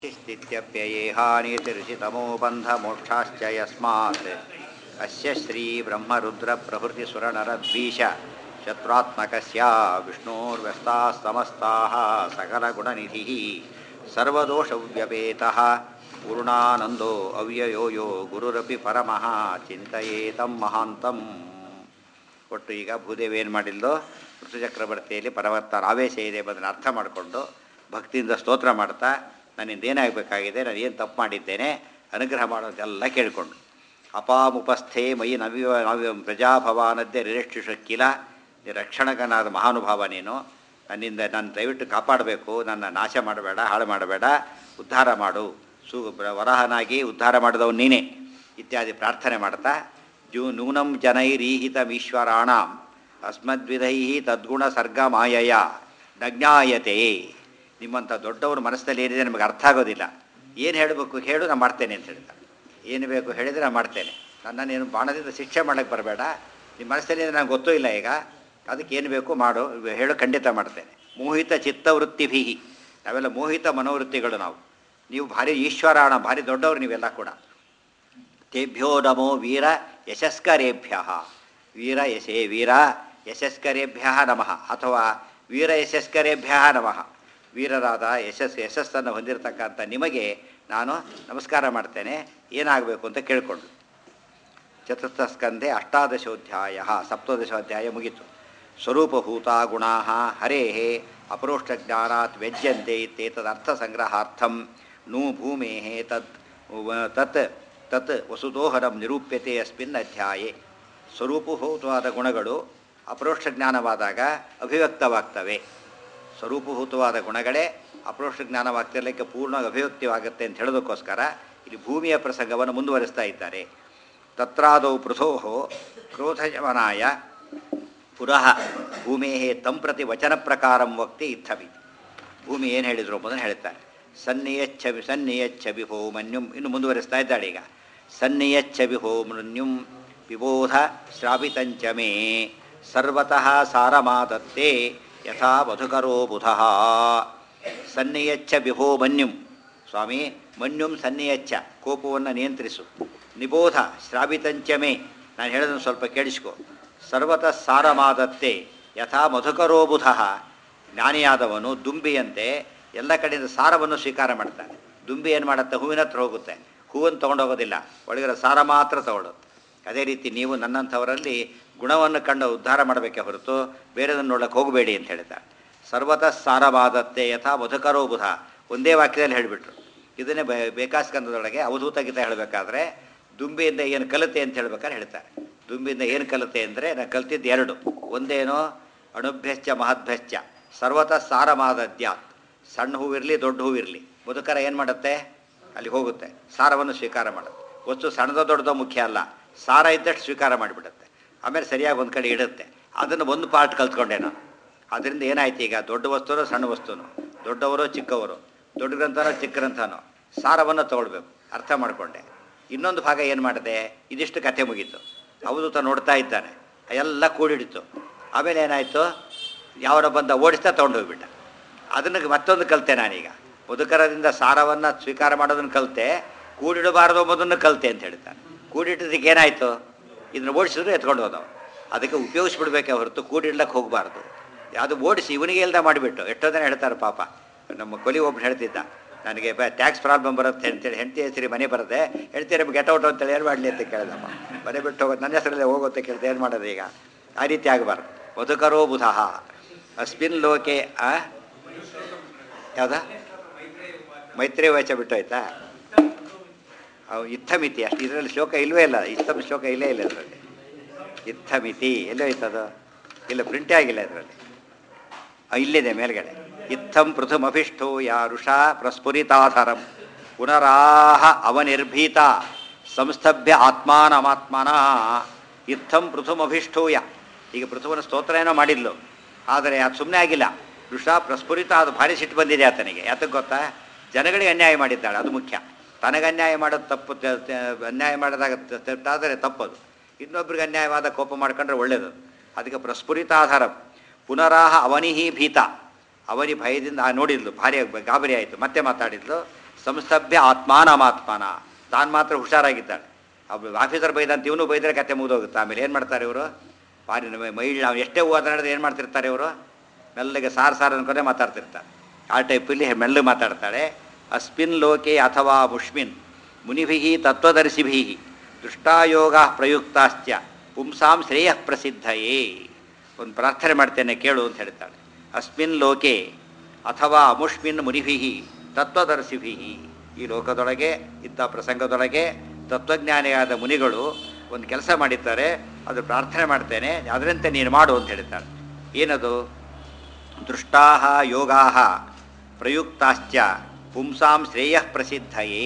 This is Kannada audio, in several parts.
स्थित्यप्ययेहानीतिर्षितमो बन्धमोक्षाश्च यस्मात् अस्य श्रीब्रह्मरुद्रप्रभृतिसुरनरद्वीष शत्रुत्मकस्य विष्णोर्व्यस्ताः समस्ताः सकलगुणनिधिः सर्वदोषव्यपेतः पूर्णानन्दो ಅವ್ಯಯೋ ಯೋ ಗುರುರಪಿ ಪರಮಃ ಚಿಂತೆಯೇತಂ ಮಹಾಂತಂ ಒಟ್ಟು ಈಗ ಭೂದೇವಿ ಏನು ಮಾಡಿಲ್ಲೋ ಋತುಚಕ್ರವರ್ತಿಯಲ್ಲಿ ಪರವರ್ತಾನ ಆವೇಶ ಇದೆ ಎಂಬುದನ್ನು ಅರ್ಥ ಮಾಡಿಕೊಂಡು ಭಕ್ತಿಯಿಂದ ಸ್ತೋತ್ರ ಮಾಡ್ತಾ ನನ್ನಿಂದ ಏನಾಗಬೇಕಾಗಿದೆ ನಾನು ಏನು ತಪ್ಪು ಮಾಡಿದ್ದೇನೆ ಅನುಗ್ರಹ ಮಾಡೋದೆಲ್ಲ ಕೇಳಿಕೊಂಡು ಅಪಾಮುಪಸ್ಥೆ ಮಯಿ ನವ್ಯ ನವ್ಯ ಪ್ರಜಾಭವಾನದ್ದೇ ರಿರಕ್ಷಿಷಕ್ಕಿಲ ರಕ್ಷಣಕನಾದ ಮಹಾನುಭಾವ ನೀನು ನನ್ನಿಂದ ನಾನು ದಯವಿಟ್ಟು ಕಾಪಾಡಬೇಕು ನನ್ನ ನಾಶ ಮಾಡಬೇಡ ಹಾಳು ಮಾಡಬೇಡ ಉದ್ಧಾರ ಮಾಡು ಸು ವರಹನಾಗಿ ಉದ್ಧಾರ ಮಾಡಿದವನು ನೀನೇ ಇತ್ಯಾದಿ ಪ್ರಾರ್ಥನೆ ಮಾಡ್ತಾ ಜೂ ನೂನಂ ಜನೈರೀಹಿತಮೀಶ್ವರಾಣಾಂ ಅಸ್ಮದ್ವಿಧೈ ತದ್ಗುಣ ಸರ್ಗ ಮಾಯಯ ನಜ್ಞಾಯತೆ ನಿಮ್ಮಂಥ ದೊಡ್ಡವ್ರ ಮನಸ್ಸಲ್ಲಿ ಏನಿದೆ ನಮಗೆ ಅರ್ಥ ಆಗೋದಿಲ್ಲ ಏನು ಹೇಳಬೇಕು ಹೇಳು ನಾನು ಮಾಡ್ತೇನೆ ಅಂತ ಹೇಳಿದ ಏನು ಬೇಕು ಹೇಳಿದರೆ ನಾನು ಮಾಡ್ತೇನೆ ನನ್ನನ್ನೇನು ಬಾಣದಿಂದ ಶಿಕ್ಷೆ ಮಾಡೋಕ್ಕೆ ಬರಬೇಡ ನಿಮ್ಮ ಮನಸ್ಸಲ್ಲಿ ನನಗೆ ಗೊತ್ತೂ ಇಲ್ಲ ಈಗ ಅದಕ್ಕೆ ಏನು ಬೇಕು ಮಾಡು ಹೇಳು ಖಂಡಿತ ಮಾಡ್ತೇನೆ ಮೋಹಿತ ಚಿತ್ತವೃತ್ತಿಭಿ ನಾವೆಲ್ಲ ಮೋಹಿತ ಮನೋವೃತ್ತಿಗಳು ನಾವು ನೀವು ಭಾರಿ ಈಶ್ವರಾಣ ಭಾರಿ ದೊಡ್ಡವರು ನೀವೆಲ್ಲ ಕೂಡ ತೇಭ್ಯೋ ನಮೋ ವೀರ ಯಶಸ್ಕರೇಭ್ಯ ವೀರ ಯಶೇ ವೀರ ಯಶಸ್ಕರೇಭ್ಯ ನಮಃ ಅಥವಾ ವೀರ ಯಶಸ್ಕರೇಭ್ಯ ನಮಃ ವೀರರಾದ ಯಶಸ್ ಯಶಸ್ಸನ್ನು ಹೊಂದಿರತಕ್ಕಂಥ ನಿಮಗೆ ನಾನು ನಮಸ್ಕಾರ ಮಾಡ್ತೇನೆ ಏನಾಗಬೇಕು ಅಂತ ಕೇಳಿಕೊಂಡು ಚತುರ್ಥ ಸ್ಕಂಧೆ ಅಷ್ಟಾದಶೋಧ್ಯಾಯ ಸಪ್ತದಶೋಧ್ಯಾಯ ಮುಗಿತು ಸ್ವರೂಪಭೂತ ಗುಣಾ ಹರೇ ಅಪರೋಷ್ಟಜ್ಞಾನಾತ್ ವ್ಯಜ್ಯಂತೆ ಇತ್ಯೇತದರ್ಥಸಂಗ್ರಹಾರ್ಥಂ ನೂ ಭೂಮೇ ತತ್ ತತ್ ತತ್ ವಸುದೋಹರಂ ನಿರೂಪ್ಯತೆ ಅಸ್ಮಿನ್ ಅಧ್ಯಾಯೇ ಸ್ವರೂಪಭೂತವಾದ ಗುಣಗಳು ಅಪರೋಕ್ಷ ಜ್ಞಾನವಾದಾಗ ಅಭಿವ್ಯಕ್ತವಾಗ್ತವೆ ಸ್ವರೂಪಭೂತವಾದ ಗುಣಗಳೇ ಅಪರೋಕ್ಷ ಜ್ಞಾನವಾಗ್ತಿರಲಿಕ್ಕೆ ಪೂರ್ಣ ಅಭಿವ್ಯಕ್ತಿವಾಗುತ್ತೆ ಅಂತ ಹೇಳೋದಕ್ಕೋಸ್ಕರ ಇಲ್ಲಿ ಭೂಮಿಯ ಪ್ರಸಂಗವನ್ನು ಮುಂದುವರಿಸ್ತಾ ಇದ್ದಾರೆ ತತ್ರಾದೌ ಪೃಥೋ ಕ್ರೋಧಯಮನಾಯ ಪುನಃ ಭೂಮೇ ತಂ ಪ್ರತಿ ವಚನ ಪ್ರಕಾರಂ ವಕ್ತಿ ಇತ್ತವಿ ಭೂಮಿ ಏನು ಹೇಳಿದ್ರು ಎಂಬುದನ್ನು ಹೇಳ್ತಾರೆ ಸನ್ನಿಯಚ್ಛ ಸನ್ನಿಯಚ್ಛ ವಿಭೋ ಮನ್ಯುಂ ಇನ್ನು ಮುಂದುವರಿಸ್ತಾ ಇದ್ದಾಳೆ ಈಗ ಸನ್ನಿಯಚ್ಛ ವಿಭೋ ಮನ್ಯುಂ ವಿಬೋಧ ಶ್ರಾವಿತಂಚಮೇ ಸರ್ವತಃ ಸಾರಮಾದತ್ತೆ ಯಥಾ ಮಧುಕರೋ ಬುಧಃ ಸನ್ನಿಯಚ್ಛ ವಿಭೋ ಮನ್ಯುಂ ಸ್ವಾಮಿ ಮನ್ಯುಂ ಸನ್ನಿಯಚ್ಛ ಕೋಪವನ್ನು ನಿಯಂತ್ರಿಸು ನಿಬೋಧ ಶ್ರಾವಿತಂಚಮೇ ನಾನು ಹೇಳೋದನ್ನು ಸ್ವಲ್ಪ ಕೇಳಿಸ್ಕೊ ಸರ್ವತಃ ಸಾರಮಾದತ್ತೆ ಯಥಾ ಮಧುಕರೋ ಬುಧಃ ಜ್ಞಾನಿಯಾದವನು ದುಂಬಿಯಂತೆ ಎಲ್ಲ ಕಡೆಯಿಂದ ಸಾರವನ್ನು ಸ್ವೀಕಾರ ಮಾಡ್ತಾನೆ ದುಂಬಿ ಏನು ಮಾಡುತ್ತೆ ಹೂವಿನ ಹತ್ರ ಹೋಗುತ್ತೆ ಹೂವನ್ನು ತೊಗೊಂಡೋಗೋದಿಲ್ಲ ಒಳಗಿರೋ ಸಾರ ಮಾತ್ರ ತಗೊಳ್ಳೋದು ಅದೇ ರೀತಿ ನೀವು ನನ್ನಂಥವರಲ್ಲಿ ಗುಣವನ್ನು ಕಂಡು ಉದ್ಧಾರ ಮಾಡಬೇಕೆ ಹೊರತು ಬೇರೆದನ್ನು ನೋಡಕ್ಕೆ ಹೋಗಬೇಡಿ ಅಂತ ಹೇಳ್ತಾರೆ ಸರ್ವತಃ ಸಾರವಾದತ್ತೆ ಯಥಾ ಮಧುಕರೋ ಬುಧ ಒಂದೇ ವಾಕ್ಯದಲ್ಲಿ ಹೇಳಿಬಿಟ್ರು ಇದನ್ನೇ ಬೆ ಬೇಕಾಸ್ಕಂದದೊಳಗೆ ಅವಧೂತ ಗೀತ ಹೇಳಬೇಕಾದ್ರೆ ದುಂಬಿಯಿಂದ ಏನು ಕಲಿತೆ ಅಂತ ಹೇಳ್ಬೇಕಾದ್ರೆ ಹೇಳ್ತಾರೆ ದುಂಬಿಯಿಂದ ಏನು ಕಲಿತೆ ಅಂದರೆ ನಾನು ಕಲ್ತಿದ್ದು ಎರಡು ಒಂದೇನೋ ಅಣುಭ್ಯಶ್ಚ ಮಹದ್ಭ್ಯಶ್ಚ ಸರ್ವತಃ ಸಾರಮಾದದ್ಯಾತ್ ಸಣ್ಣ ಹೂವಿರಲಿ ದೊಡ್ಡ ಹೂವಿರಲಿ ಮುದುಕರ ಏನು ಮಾಡುತ್ತೆ ಅಲ್ಲಿ ಹೋಗುತ್ತೆ ಸಾರವನ್ನು ಸ್ವೀಕಾರ ಮಾಡುತ್ತೆ ವಸ್ತು ಸಣ್ಣದೋ ದೊಡ್ಡದೋ ಮುಖ್ಯ ಅಲ್ಲ ಸಾರ ಇದ್ದಷ್ಟು ಸ್ವೀಕಾರ ಮಾಡಿಬಿಡುತ್ತೆ ಆಮೇಲೆ ಸರಿಯಾಗಿ ಒಂದು ಕಡೆ ಇಡುತ್ತೆ ಅದನ್ನು ಒಂದು ಪಾರ್ಟ್ ಕಲ್ತ್ಕೊಂಡೆ ನಾನು ಅದರಿಂದ ಏನಾಯ್ತು ಈಗ ದೊಡ್ಡ ವಸ್ತುನೋ ಸಣ್ಣ ವಸ್ತುನು ದೊಡ್ಡವರು ಚಿಕ್ಕವರು ದೊಡ್ಡ ಗ್ರಂಥನೋ ಚಿಕ್ಕ ಗ್ರಂಥನೋ ಸಾರವನ್ನು ತಗೊಳ್ಬೇಕು ಅರ್ಥ ಮಾಡಿಕೊಂಡೆ ಇನ್ನೊಂದು ಭಾಗ ಏನು ಮಾಡಿದೆ ಇದಿಷ್ಟು ಕಥೆ ಮುಗೀತು ಅವಧೂತ ನೋಡ್ತಾ ಇದ್ದಾನೆ ಎಲ್ಲ ಕೂಡಿಡಿತು ಆಮೇಲೆ ಏನಾಯಿತು ಯಾವನ ಬಂದ ಓಡಿಸ್ತಾ ತೊಗೊಂಡೋಗ್ಬಿಟ್ಟ ಅದನ್ನು ಮತ್ತೊಂದು ಕಲಿತೆ ನಾನೀಗ ಮುದುಕರದಿಂದ ಸಾರವನ್ನು ಸ್ವೀಕಾರ ಮಾಡೋದನ್ನು ಕಲಿತೆ ಕೂಡಿಡಬಾರದು ಎಂಬುದನ್ನು ಕಲಿತೆ ಅಂತ ಹೇಳ್ತಾನೆ ಕೂಡಿಟ್ಟದಕ್ಕೆ ಏನಾಯಿತು ಇದನ್ನು ಓಡಿಸಿದ್ರು ಎತ್ಕೊಂಡು ಹೋದವು ಅದಕ್ಕೆ ಉಪಯೋಗಿಸ್ಬಿಡ್ಬೇಕೆ ಹೊರತು ಕೂಡಿಡ್ಲಕ್ಕೆ ಹೋಗಬಾರ್ದು ಯಾವುದು ಓಡಿಸಿ ಇವನಿಗೆ ಇಲ್ದ ಮಾಡಿಬಿಟ್ಟು ಎಷ್ಟೋ ಜನ ಹೇಳ್ತಾರೆ ಪಾಪ ನಮ್ಮ ಕೊಲಿ ಒಬ್ರು ಹೇಳ್ತಿದ್ದ ನನಗೆ ಬ ಟ್ಯಾಕ್ಸ್ ಪ್ರಾಬ್ಲಮ್ ಬರುತ್ತೆ ಅಂತೇಳಿ ಹೆಂಡತಿ ಹೆಸರಿ ಮನೆ ಬರುತ್ತೆ ಹೆಂಡತಿ ನಮ್ಗೆ ಗೆಟ್ ಔಟ್ ಅಂತೇಳಿ ಏನು ಮಾಡಲಿ ಅಂತ ಕೇಳಿದಮ್ಮ ಮನೆ ಬಿಟ್ಟು ಹೋಗೋದು ನನ್ನ ಹೆಸರಲ್ಲೇ ಹೋಗುತ್ತೆ ಕೇಳಿದೆ ಏನು ಮಾಡೋದು ಈಗ ಆ ರೀತಿ ಆಗಬಾರ್ದು ಮಧುಕರೋ ಬುಧಃ ಅಸ್ಮಿನ್ ಲೋಕೆ ಆ ಯಾವ್ದ ಮೈತ್ರಿ ವಾಚ ಬಿಟ್ಟೋಯ್ತಾ ಅವು ಇತ್ತಮಿತಿ ಅಷ್ಟು ಇದರಲ್ಲಿ ಶ್ಲೋಕ ಇಲ್ಲವೇ ಇಲ್ಲ ಇತ್ತಮ ಶ್ಲೋಕ ಇಲ್ಲೇ ಇಲ್ಲ ಇದರಲ್ಲಿ ಇತ್ತಮಿತಿ ಎಲ್ಲೋ ಇತ್ತದು ಇಲ್ಲ ಪ್ರಿಂಟೇ ಆಗಿಲ್ಲ ಇದರಲ್ಲಿ ಇಲ್ಲಿದೆ ಮೇಲ್ಗಡೆ ಇತ್ತಂ ಪೃಥುಮಭಿಷ್ಠೋ ಯಾ ಋಷಾ ಪ್ರಸ್ಫುರಿತಾಧರಂ ಪುನರಾಹ ಅವನಿರ್ಭೀತ ಸಂಸ್ತಭ್ಯ ಆತ್ಮಾನಮಾತ್ಮನ ಇತ್ತಂ ಪೃಥುಮಭಿಷ್ಠೋಯ ಈಗ ಪೃಥುವನ ಸ್ತೋತ್ರ ಏನೋ ಮಾಡಿದ್ಲು ಆದರೆ ಅದು ಸುಮ್ಮನೆ ಆಗಿಲ್ಲ ಋಷಾ ಪ್ರಸ್ಫುರಿತ ಅದು ಭಾರಿ ಸಿಟ್ಟು ಬಂದಿದೆ ಆತನಿಗೆ ಯಾತಕ್ಕೆ ಗೊತ್ತಾ ಜನಗಳಿಗೆ ಅನ್ಯಾಯ ಮಾಡಿದ್ದಾಳೆ ಅದು ಮುಖ್ಯ ತನಗೆ ಅನ್ಯಾಯ ಮಾಡೋದು ತಪ್ಪು ಅನ್ಯಾಯ ಮಾಡಿದಾಗ ತಪ್ಪಾದರೆ ತಪ್ಪದು ಇನ್ನೊಬ್ರಿಗೆ ಅನ್ಯಾಯವಾದ ಕೋಪ ಮಾಡ್ಕೊಂಡ್ರೆ ಒಳ್ಳೆಯದು ಅದಕ್ಕೆ ಪ್ರಸ್ಫುರಿತಾಧಾರ ಪುನರಾಹ ಅವನಿಹಿ ಭೀತ ಅವನಿ ಭಯದಿಂದ ಆ ನೋಡಿದ್ಲು ಭಾರಿ ಗಾಬರಿ ಆಯಿತು ಮತ್ತೆ ಮಾತಾಡಿದ್ಲು ಸಂಸ್ತಭ್ಯ ಆತ್ಮಾನಮಾತ್ಮನ ತಾನು ಮಾತ್ರ ಹುಷಾರಾಗಿದ್ದಾಳೆ ಅವ್ರು ಆಫೀಸರ್ ಬೈದಂತ ಇವನು ಬೈದರೆ ಕತೆ ಮುಗಿದೋಗುತ್ತೆ ಆಮೇಲೆ ಏನು ಮಾಡ್ತಾರೆ ಇವರು ಪಾರಿ ಮೈಲ್ ನಾವು ಎಷ್ಟೇ ಹೂವು ನಡೆದ್ರೆ ಏನು ಮಾಡ್ತಿರ್ತಾರೆ ಇವರು ಮೆಲ್ಲಗೆ ಸಾರು ಸಾರು ಅನ್ಕೊಂಡೇ ಮಾತಾಡ್ತಿರ್ತಾರೆ ಆ ಟೈಪಲ್ಲಿ ಮೆಲ್ಲಗೆ ಮಾತಾಡ್ತಾಳೆ ಅಸ್ಮಿನ್ ಲೋಕೆ ಅಥವಾ ಮುಷ್ಮಿನ್ ಮುನಿಭಿ ತತ್ವದರ್ಶಿಭಿ ದೃಷ್ಟಾಯೋಗ ಪ್ರಯುಕ್ತಾಶ್ಚ ಪುಂಸಾಂ ಶ್ರೇಯ ಪ್ರಸಿದ್ಧಯೇ ಒಂದು ಪ್ರಾರ್ಥನೆ ಮಾಡ್ತೇನೆ ಕೇಳು ಅಂತ ಹೇಳ್ತಾಳೆ ಅಸ್ಮಿನ್ ಲೋಕೆ ಅಥವಾ ಅಮುಷ್ಮಿನ್ ಮುನಿಭಿ ತತ್ವದರ್ಶಿಭಿ ಈ ಲೋಕದೊಳಗೆ ಇಂಥ ಪ್ರಸಂಗದೊಳಗೆ ತತ್ವಜ್ಞಾನಿಯಾದ ಮುನಿಗಳು ಒಂದು ಕೆಲಸ ಮಾಡಿದ್ದಾರೆ ಅದು ಪ್ರಾರ್ಥನೆ ಮಾಡ್ತೇನೆ ಅದರಂತೆ ನೀನು ಮಾಡು ಅಂತ ಹೇಳ್ತಾಳೆ ಏನದು ದೃಷ್ಟಾ ಯೋಗಾ ಪ್ರಯುಕ್ತಾಶ್ಚ ಪುಂಸಾಂ ಶ್ರೇಯ ಪ್ರಸಿದ್ಧಯೇ